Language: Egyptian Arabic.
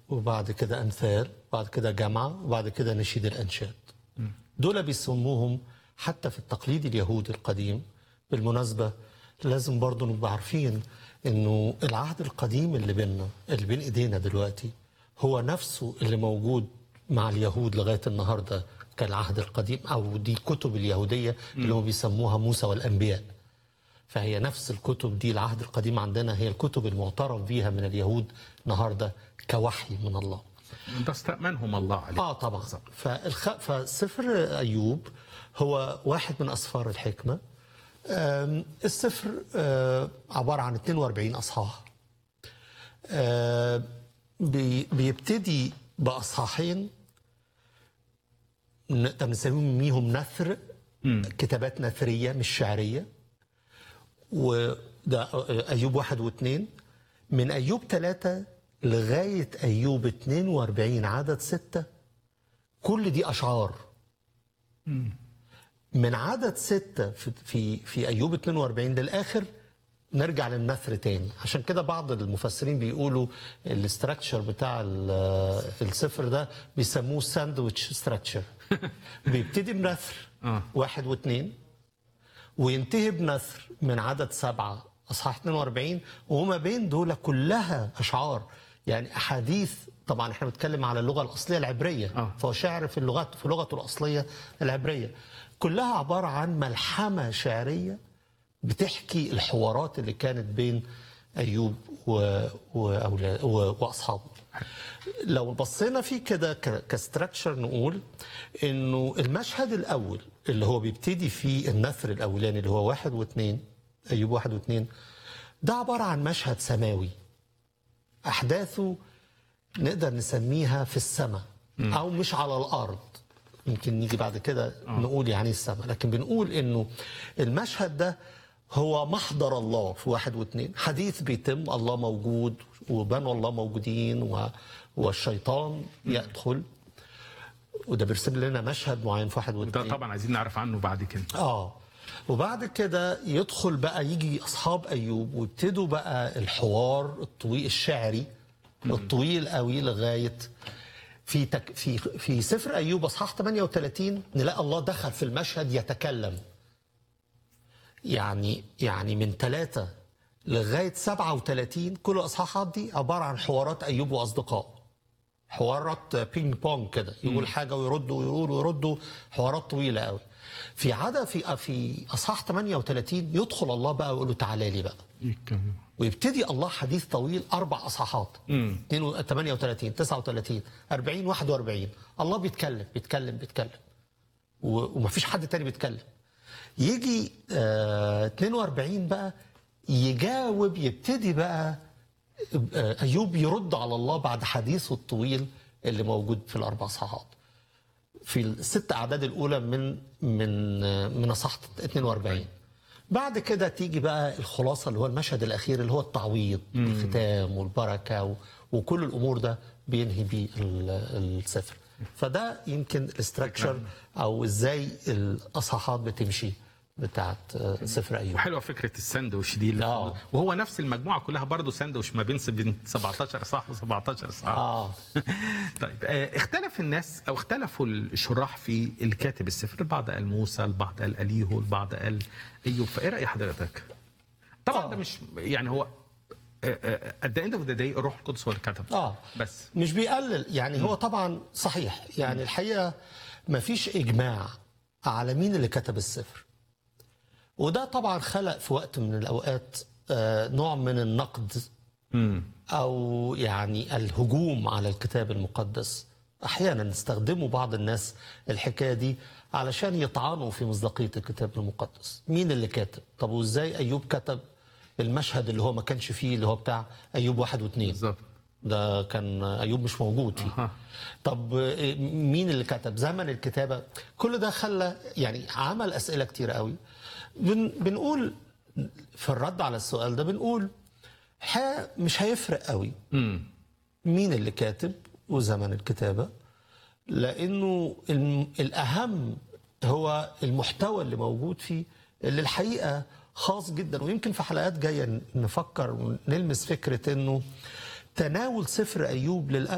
وبعد كده أمثال وبعد كده جامعة وبعد كده نشيد الأنشاد دول بيسموهم حتى في التقليد اليهودي القديم بالمناسبة لازم برضو نبقى عارفين انه العهد القديم اللي بيننا اللي بين ايدينا دلوقتي هو نفسه اللي موجود مع اليهود لغاية النهاردة كالعهد القديم او دي الكتب اليهودية اللي هم بيسموها موسى والانبياء فهي نفس الكتب دي العهد القديم عندنا هي الكتب المعترف بيها من اليهود النهارده كوحي من الله ده استأمنهم الله عليه اه طبعا فالخ... فسفر ايوب هو واحد من اسفار الحكمه آم، السفر آه، عباره عن 42 اصحاح آه، بي... بيبتدي باصحاحين نقدر نسميهم نثر كتابات نثريه مش شعريه وده ايوب واحد واثنين من ايوب ثلاثه لغايه ايوب 42 عدد سته كل دي اشعار من عدد ستة في في, في ايوب 42 للاخر نرجع للنثر تاني عشان كده بعض المفسرين بيقولوا الاستراكشر بتاع ال- السفر ده بيسموه ساندويتش ستراكشر بيبتدي بنثر آه. واحد واثنين وينتهي بنثر من عدد سبعة أصحاح 42 وما بين دول كلها أشعار يعني أحاديث طبعا احنا بنتكلم على اللغة الأصلية العبرية آه. فهو شعر في اللغات في لغته الأصلية العبرية كلها عبارة عن ملحمة شعرية بتحكي الحوارات اللي كانت بين أيوب و... وأولا... و... وأصحابه لو بصينا فيه كده ك- كستراكشر نقول انه المشهد الاول اللي هو بيبتدي فيه النثر الاولاني اللي هو واحد واثنين ايوب واحد واثنين ده عباره عن مشهد سماوي احداثه نقدر نسميها في السماء او مش على الارض يمكن نيجي بعد كده نقول يعني السماء لكن بنقول انه المشهد ده هو محضر الله في واحد واثنين حديث بيتم الله موجود وبنو الله موجودين و... والشيطان يدخل وده بيرسم لنا مشهد معين في واحد ده واثنين طبعا عايزين نعرف عنه بعد كده اه وبعد كده يدخل بقى يجي اصحاب ايوب ويبتدوا بقى الحوار الطويل الشعري الطويل قوي لغايه في تك في في سفر ايوب اصحاح 38 نلاقي الله دخل في المشهد يتكلم يعني يعني من ثلاثة لغاية 37 كل الأصحاحات دي عبارة عن حوارات أيوب وأصدقائه حوارات بينج بونج كده يقول حاجة ويرد ويقول ويردوا حوارات طويلة قوي في عادة في في أصحاح 38 يدخل الله بقى ويقول له تعالى لي بقى يتكلم. ويبتدي الله حديث طويل اربع اصحاحات 32 38 39 40 41 الله بيتكلم بيتكلم بيتكلم و- ومفيش حد تاني بيتكلم يجي آه 42 بقى يجاوب يبتدي بقى آه ايوب يرد على الله بعد حديثه الطويل اللي موجود في الاربع اصحاحات في الست اعداد الاولى من من من اصحاح 42 بعد كده تيجي بقى الخلاصه اللي هو المشهد الاخير اللي هو التعويض الختام والبركه و- وكل الامور ده بينهي بيه ال- السفر فده يمكن الاستراكشر او ازاي الاصحاحات بتمشي بتاعت آه، سفر ايوب وحلوه فكره الساندوتش دي اللي آه. وهو نفس المجموعه كلها برضه ساندوتش ما بين بين 17 صح و17 صح اه طيب آه، اختلف الناس او اختلفوا الشراح في الكاتب السفر البعض قال موسى البعض قال اليهو البعض قال ايوب فايه راي حضرتك؟ طبعا آه. ده مش يعني هو at the end of the day الروح القدس هو اللي كتب اه بس مش بيقلل يعني هو طبعا صحيح يعني الحقيقه ما فيش اجماع على مين اللي كتب السفر وده طبعا خلق في وقت من الاوقات آه، نوع من النقد او يعني الهجوم على الكتاب المقدس احيانا يستخدموا بعض الناس الحكايه دي علشان يطعنوا في مصداقيه الكتاب المقدس مين اللي كاتب طب وازاي ايوب كتب المشهد اللي هو ما كانش فيه اللي هو بتاع ايوب واحد واثنين بالظبط ده كان ايوب مش موجود فيه أها. طب إيه، مين اللي كتب زمن الكتابه كل ده خلى يعني عمل اسئله كتير قوي بن بنقول في الرد على السؤال ده بنقول ح- مش هيفرق قوي مين اللي كاتب وزمن الكتابه لانه الم- الاهم هو المحتوى اللي موجود فيه اللي الحقيقه خاص جدا ويمكن في حلقات جايه نفكر ونلمس فكره انه تناول سفر ايوب للألف